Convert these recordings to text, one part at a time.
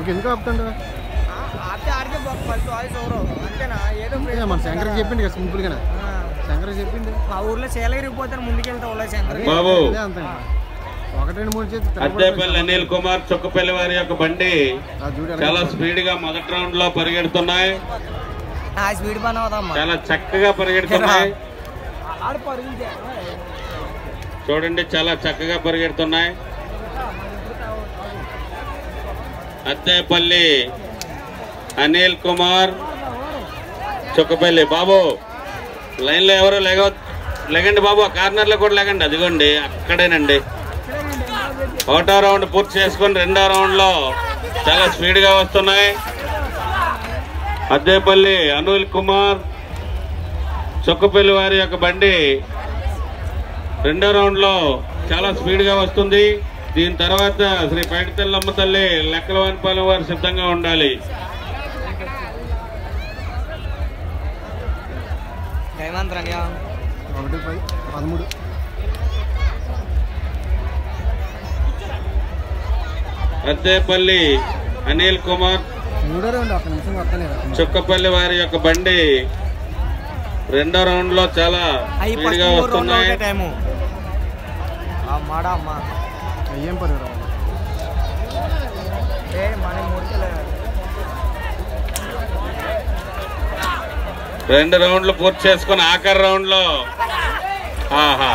ఇంకెందుకు ఆపుతాడు ఆడితే ఆడితే ఫస్ట్ వాయిస్ ఎవరు అంతేనా ఏదో ఏ, మన శంకర్కి చెప్పిండు కదా సింపుల్గానే ఆ, శంకర్కి చెప్పిండు మా ఊర్లో చీలగిరిగిపోతాను ముందుకెళ్తా ఉల్లా శంకర్ అదే బాబు. అదే అంతే ఇంకా. ఒకటి రెండు మూడు చేతి అద్దెపల్లి అనిల్ కుమార్ చుక్కపల్లి వారి యొక్క బండి చూడు ఎలా చాలా చేస్తాడు. స్పీడ్ గా మొదటి రౌండ్ లో పరిగెడుతున్నాయి ఆ స్పీడ్ పని అవుదమ్మా చాలా చక్కగా పరిగెడుతున్నాయి ఆడు పరుగుంటే చూడండి చాలా చక్కగా పరిగెడుతున్నాయి అద్దేపల్లి అనిల్ కుమార్ చుక్కపల్లి బాబు లైన్ లో ఎవరు లేగ లేగండి బాబు ఆ కార్నర్ లో కూడా లేగండి అదిగోండి అక్కడేనండి ఒకటో రౌండ్ పూర్తి చేసుకొని రెండో రౌండ్ లో చాలా స్పీడ్ గా వస్తున్నాయి అద్దేపల్లి అనిల్ కుమార్ చుక్కపల్లి వారి యొక్క బండి రెండో రౌండ్ లో చాలా స్పీడ్ గా వస్తుంది దీని తర్వాత శ్రీ పైడితల్లమ్మ తల్లి లెక్కలవానిపాలెం వారు సిద్ధంగా ఉండాలి జయమంత్రం ఒకటి పది పదమూడు అద్దేపల్లి అనిల్ కుమార్ మూడో రౌండ్ ఒక్క నిమిషం వస్తలేదు చుక్కపల్లి వారి యొక్క బండి రెండో రౌండ్ లో చాలా అవి స్పీడ్ ఫస్ట్ గా మూడు రౌండ్లు వస్తున్నాయి ఒకటే టైము అమ్మాడా అమ్మ అయ్యేం పది రౌండ్ ఏ మన మూడుకెళ్ళ రెండు రౌండ్లు పూర్తి చేసుకుని ఆఖరి రౌండ్ లో ఆహా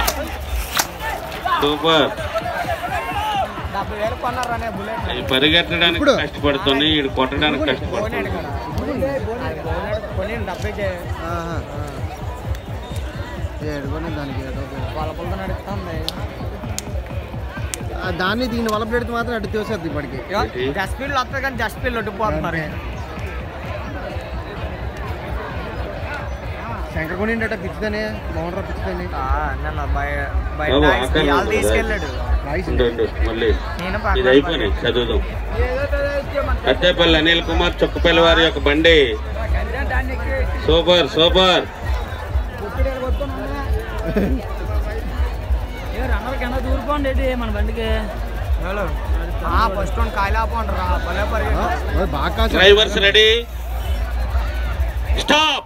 సూపర్ డెబ్బై వేలు కొన్నారు అనే బుల్లెట్ అవి పరిగెత్తడానికి ఇప్పుడు? కష్టపడుతుంది ఈడు కొట్టడానికి పోనాడు కష్టపడుతుంది కదా అది పోనాడు కొని డెబ్బై ఆహా. ఏడు కొని దానికి ఏదో ఒకటి. పొలపలతో నడుస్తుంది ఆ దాన్ని దీన్ని వల్ల పెడితే మాత్రం అడ్డు తోసేద్ది ఇప్పటికి ఏంటి? డస్ట్బిన్లు వస్తాయి కానీ డస్ట్బిన్లు ఒడ్డుకుపోతున్నారు శంకర్ కొనిండట పిచ్చిదని మోహన్ పిచ్చిదని నన్ను బయ బయట బాబు, ఆయిస్ ఆకలి ఇవాళ ఉంది. తీసుకెళ్ళాడు రాయిస్ ఉండు, ఉండు, మళ్ళీ నేను ఇది అయిపోయినాయి చదువుదాం అద్దెపల్లి అనిల్ కుమార్ చుక్కపల్లి వారి యొక్క బండి సూపర్ సూపర్ దూరిపోండి ఇది మన బండికి ఫస్ట్ వన్ కాయలాపండి రా భలే ఆ, పరిగెత్తాడు. ఓయ్ బాగా కాసు. డ్రైవర్స్ రెడీ స్టాప్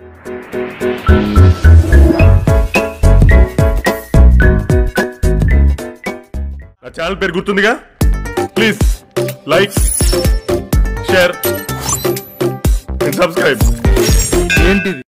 నా ఛానల్ పేరు గుర్తుందిగా please like share and subscribe ఏంటిది